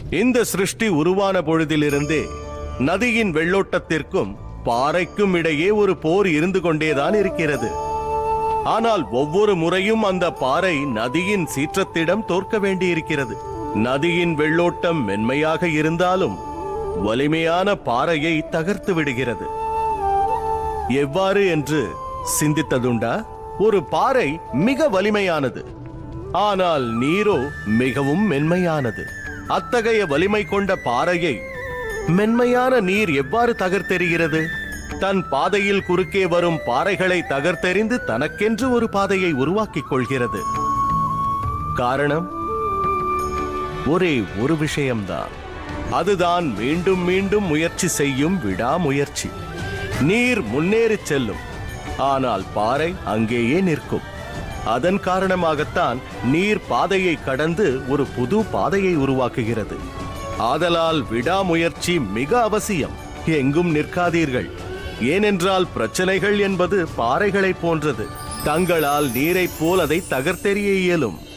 இந்த சிருஷ்டி உருவான பொழுதிலிருந்தே நதியின் வெள்ளோட்டத்திற்கும் பாறைக்கும் இடையே ஒரு போர் இருந்து கொண்டேதான் இருக்கிறது ஆனால் ஒவ்வொரு முறையும் அந்த பாறை நதியின் சீற்றத்திடம் தோற்க வேண்டியிருக்கிறது நதியின் வெள்ளோட்டம் மென்மையாக இருந்தாலும் வலிமையான பாறையை தகர்த்து விடுகிறது எவ்வாறு என்று சிந்தித்ததுண்டா ஒரு பாறை மிக வலிமையானது ஆனால் நீரோ மிகவும் மென்மையானது அத்தகைய வலிமை கொண்ட பாறையை மென்மையான நீர் எவ்வாறு தகர்த்தெறிகிறது தன் பாதையில் குறுக்கே வரும் பாறைகளை தகர்த்தெறிந்து தனக்கென்று ஒரு பாதையை உருவாக்கிக் கொள்கிறது காரணம் ஒரே ஒரு விஷயம்தான் அதுதான் மீண்டும் மீண்டும் முயற்சி செய்யும் விடாமுயற்சி நீர் முன்னேறிச் செல்லும் ஆனால் பாறை அங்கேயே நிற்கும் அதன் காரணமாகத்தான் நீர் பாதையை கடந்து ஒரு புது பாதையை உருவாக்குகிறது ஆதலால் விடாமுயற்சி மிக அவசியம் எங்கும் நிற்காதீர்கள் ஏனென்றால் பிரச்சனைகள் என்பது பாறைகளைப் போன்றது தங்களால் நீரைப் போல் அதை தகர்த்தெறிய இயலும்